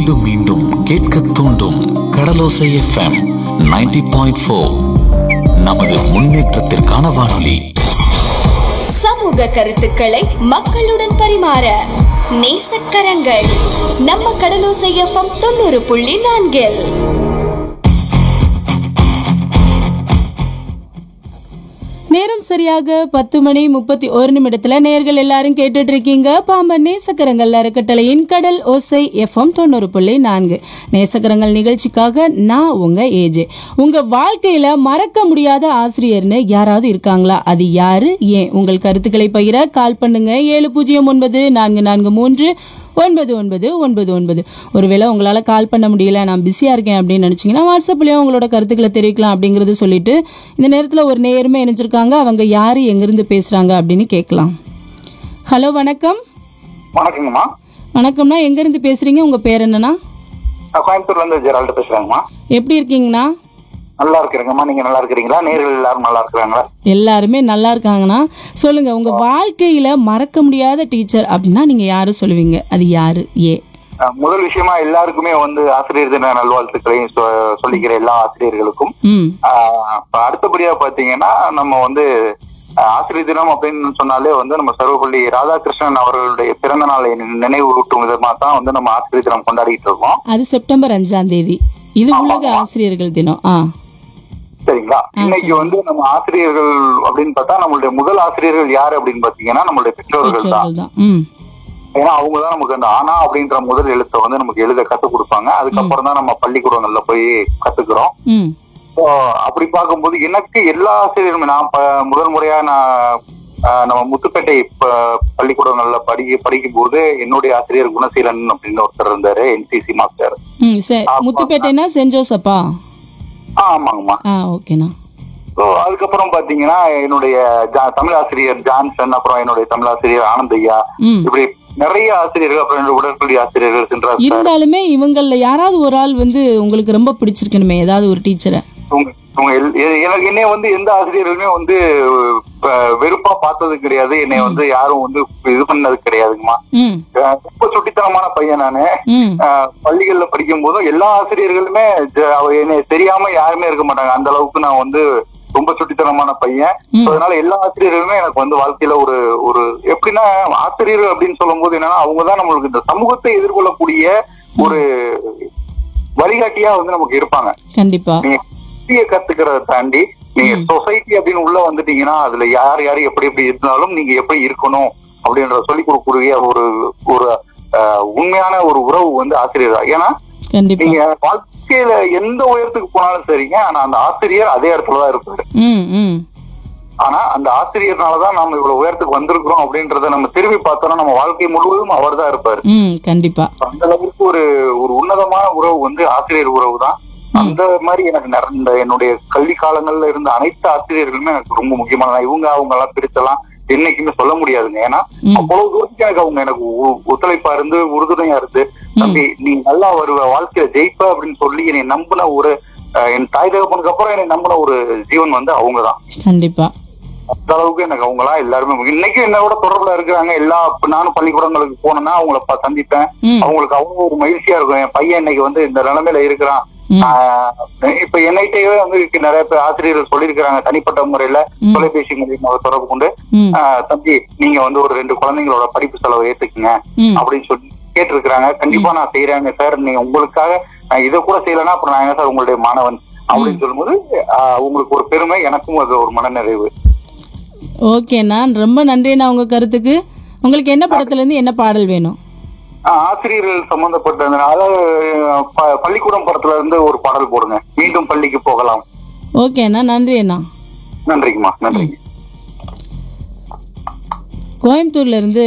மீண்டும் மீண்டும் கேட்க தூண்டும் கடலோசை எஃப்எம் 90.4 பாயிண்ட் ஃபோர் நமது முன்னேற்றத்திற்கான வானொலி சமூக கருத்துக்களை மக்களுடன் பரிமாற நேசக்கரங்கள் நம்ம கடலோசை எஃப்எம் தொண்ணூறு புள்ளி நான்கில் நேரம் சரியாக பத்து மணி முப்பத்தி ஒரு நிமிடத்துல நேர்கள் எல்லாரும் கேட்டுட்டு இருக்கீங்க பாம்பன் நேசக்கரங்கள் அறக்கட்டளையின் கடல் ஓசை எஃப்எம் தொண்ணூறு புள்ளி நான்கு நேசக்கரங்கள் நிகழ்ச்சிக்காக நான் உங்க ஏஜே உங்க வாழ்க்கையில மறக்க முடியாத ஆசிரியர்னு யாராவது இருக்காங்களா அது யாரு ஏன் உங்கள் கருத்துக்களை பகிர கால் பண்ணுங்க ஏழு பூஜ்ஜியம் ஒன்பது நான்கு நான்கு மூன்று ஒன்பது ஒன்பது ஒன்பது ஒன்பது ஒருவேளை உங்களால் கால் பண்ண முடியல நான் பிஸியாக இருக்கேன் அப்படின்னு நினச்சிங்கன்னா வாட்ஸ்அப்லேயும் உங்களோட கருத்துக்களை தெரிவிக்கலாம் அப்படிங்கிறது சொல்லிட்டு இந்த நேரத்தில் ஒரு நேயருமே இணைஞ்சிருக்காங்க அவங்க யார் எங்கேருந்து பேசுகிறாங்க அப்படின்னு கேட்கலாம் ஹலோ வணக்கம் வணக்கங்கம்மா வணக்கம்ண்ணா எங்கேருந்து பேசுகிறீங்க உங்கள் பேர் என்னண்ணா நான் கோயம்புத்தூர்ல இருந்து ஜெரால்டு பேசுறேங்கம்மா எப்படி இருக்கீங்கண்ணா நல்லா இருக்கிறேங்கம்மா நீங்க நல்லா இருக்கிறீங்களா நேர்கள் எல்லாரும் நல்லா இருக்கிறாங்களா எல்லாருமே நல்லா இருக்காங்கண்ணா சொல்லுங்க உங்க வாழ்க்கையில மறக்க முடியாத டீச்சர் அப்படின்னா நீங்க யாரு சொல்லுவீங்க அது யாரு ஏ அஹ், முதல் விஷயமா எல்லாருக்குமே வந்து ஆசிரியர் தின நல்வாழ்த்துக்களையும் சொ- சொல்லிக்கிற எல்லா ஆசிரியர்களுக்கும் ம் அஹ், இப்ப அடுத்தபடியா பாத்தீங்கன்னா நம்ம வந்து அஹ், ஆசிரியர் தினம் அப்படின்னு சொன்னாலே வந்து நம்ம சர்வப்பள்ளி ராதாகிருஷ்ணன் அவர்களுடைய பிறந்த நாளை நினை- நினைவூட்டும் விதமா தான் வந்து நம்ம ஆசிரியர் தினம் கொண்டாடிட்டு இருக்கோம் அது செப்டம்பர் அஞ்சாம் தேதி இது உலக ஆசிரியர்கள் தினம் ஆ சரிங்களா இன்னைக்கு வந்து நம்ம ஆசிரியர்கள் அப்படின்னு பார்த்தா நம்மளுடைய முதல் ஆசிரியர்கள் யாரு அப்படின்னு பாத்தீங்கன்னா நம்மளுடைய பெற்றோர்கள் தான் பெற்றோர்கள் தான் ம் ஏன்னா அவங்க தான் நமக்கு அந்த ஆனா அப்படின்ற முதல் எழுத்தை வந்து நமக்கு எழுத கத்துக் கொடுப்பாங்க அதுக்கப்புறம் தான் நம்ம பள்ளிக்கூடங்கள்ல போய் கத்துக்கிறோம் ம் So, அப்படி பார்க்கும்போது எனக்கு எல்லா ஆசிரியருமே நான் ப- முதல் முறையா நான் ஆஹ், நம்ம முத்துப்பேட்டை ப- பள்ளிக்கூடங்கள்ல படிக்க படிக்கும் போது என்னுடைய ஆசிரியர் குணசீலன் அப்படின்னு ஒருத்தர் இருந்தாரு என்சிசி மாஸ்டர் ம் சரி முத்துப்பேட்டைனா சென்ட் ஜோசப்பா ஆ, ஆமாங்கம்மா ஆ ஓகேண்ணா ஸோ அதுக்கப்புறம் பாத்தீங்கன்னா என்னுடைய ஜா- தமிழ் ஆசிரியர் ஜான்சன் அப்புறம் என்னுடைய தமிழ் ஆசிரியர் ஆனந்தையா ம் இப்படி நிறைய ஆசிரியர்கள் அப்புறம் என்னுடைய உடற்கல்வி ஆசிரியர்கள் சென்ற இருந்தாலுமே இவங்கள யாராவது ஒரு ஆள் வந்து உங்களுக்கு ரொம்ப பிடிச்சிருக்கணுமே ஏதாவது ஒரு டீச்சரை உங்க- உங்க எல்- எ- எனக்கு என்னை வந்து எந்த ஆசிரியர்களுமே வந்து அஹ், வெறுப்பா பார்த்தது கிடையாது என்னை வந்து யாரும் வந்து இது பண்ணது கிடையாதுங்கம்மா ம் அஹ், ரொம்ப சுட்டித்தனமான பையன் நானு ம் அஹ், பள்ளிகள்ல படிக்கும் போதும் எல்லா ஆசிரியர்களுமே ஜ- அவ என்னை தெரியாம யாருமே இருக்க மாட்டாங்க அந்த அளவுக்கு நான் வந்து ரொம்ப சுட்டித்தனமான பையன் ம். So, அதனால எல்லா ஆசிரியர்களுமே எனக்கு வந்து வாழ்க்கையில ஒரு ஒரு எப்படின்னா ஆசிரியர்கள் அப்படின்னு சொல்லும் போது என்னன்னா அவங்கதான் நம்மளுக்கு இந்த சமூகத்தை எதிர்கொள்ளக்கூடிய ஒரு வழிகாட்டியா வந்து நமக்கு இருப்பாங்க கண்டிப்பா நீங்க ஹிஸ்டரிய கத்துக்கிறத தாண்டி நீங்க சொசைட்டி அப்படின்னு உள்ள வந்துட்டீங்கன்னா அதுல யார் யார் எப்படி எப்படி இருந்தாலும் நீங்க எப்படி இருக்கணும் அப்படின்ற சொல்லி கொடுக்கக்கூடிய ஒரு ஒரு அஹ், உண்மையான ஒரு உறவு வந்து ஆசிரியர் தான் ஏன்னா கண்டிப்பா நீங்க வாழ்க்கையில எந்த உயரத்துக்கு போனாலும் சரிங்க ஆனா அந்த ஆசிரியர் அதே இடத்துலதான் இருப்பாரு ம் ம் ஆனா அந்த ஆசிரியர்னாலதான் நம்ம இவ்வளவு உயரத்துக்கு வந்திருக்கிறோம் அப்படின்றத நம்ம திரும்பி பார்த்தோம்னா நம்ம வாழ்க்கை முழுவதும் அவர் தான் இருப்பாரு ம் கண்டிப்பா அந்த அளவுக்கு ஒரு ஒரு உன்னதமான உறவு வந்து ஆசிரியர் உறவு தான் அந்த மாதிரி எனக்கு நடந்த என்னுடைய கல்வி காலங்கள்ல இருந்த அனைத்து ஆசிரியர்களுமே எனக்கு ரொம்ப முக்கியமான இவங்க அவங்க எல்லாம் பிரித்தெல்லாம் என்னைக்குமே சொல்ல முடியாதுங்க ஏன்னா ம். அவ்வளவு தூரத்துக்கு எனக்கு அவங்க எனக்கு ஒ- ஒத்துழைப்பா இருந்து உறுதுணையா இருந்து தம்பி நீ நல்லா வருவ வாழ்க்கையில ஜெயிப்ப அப்படின்னு சொல்லி என்னை நம்பின ஒரு அஹ், என் தாய் தகப்பனுக்கு அப்புறம் என்னை நம்பின ஒரு ஜீவன் வந்து அவங்கதான் கண்டிப்பா அந்த அளவுக்கு எனக்கு அவங்களாம் எல்லாருமே முக்கியம். இன்னைக்கும் என்னோட தொடர்புல இருக்கிறாங்க எல்லா இப்ப நானும் பள்ளிக்கூடங்களுக்கு போனேன்னா அவங்கள ப- சந்திப்பேன் ம். அவங்களுக்கு அவ்வளவு ஒரு மகிழ்ச்சியா இருக்கும் என் பையன் இன்னைக்கு வந்து இந்த நிலைமையில இருக்கிறான் ம். ஆஹ் இப்ப என்னைட்டே வந்து இங்க நிறைய பேர் ஆசிரியர்கள் சொல்லியிருக்கிறாங்க தனிப்பட்ட முறையில தொலைபேசி மூலியமாக தொடர்பு கொண்டு ம் ஆஹ் தம்பி நீங்க வந்து ஒரு ரெண்டு குழந்தைங்களோட படிப்பு செலவை ஏத்துக்குங்க ம் அப்படின்னு சொல்லி கேட்டிருக்கிறாங்க கண்டிப்பா நான் செய்யறேங்க சார் நீங்க உங்களுக்காக நான் இதை கூட செய்யலைன்னா அப்புறம் நான் என்ன சார் உங்களுடைய மாணவன் அப்படின்னு சொல்லும்போது ஆஹ் உங்களுக்கு ஒரு பெருமை எனக்கும் அது ஒரு மனநிறைவு ஓகேண்ணா ரொம்ப நன்றிண்ணா உங்க கருத்துக்கு உங்களுக்கு என்ன படத்துல இருந்து என்ன பாடல் வேணும் ஆஹ் ஆசிரியர்கள் சம்பந்தப்பட்ட அந்த- அதாவது ப- பள்ளிக்கூடம் படத்துல இருந்து ஒரு பாடல் போடுங்க மீண்டும் பள்ளிக்கு போகலாம் ஓகேண்ணா நன்றி அண்ணா நன்றிங்கம்மா நன்றிங்க கோயம்புத்தூர்ல இருந்து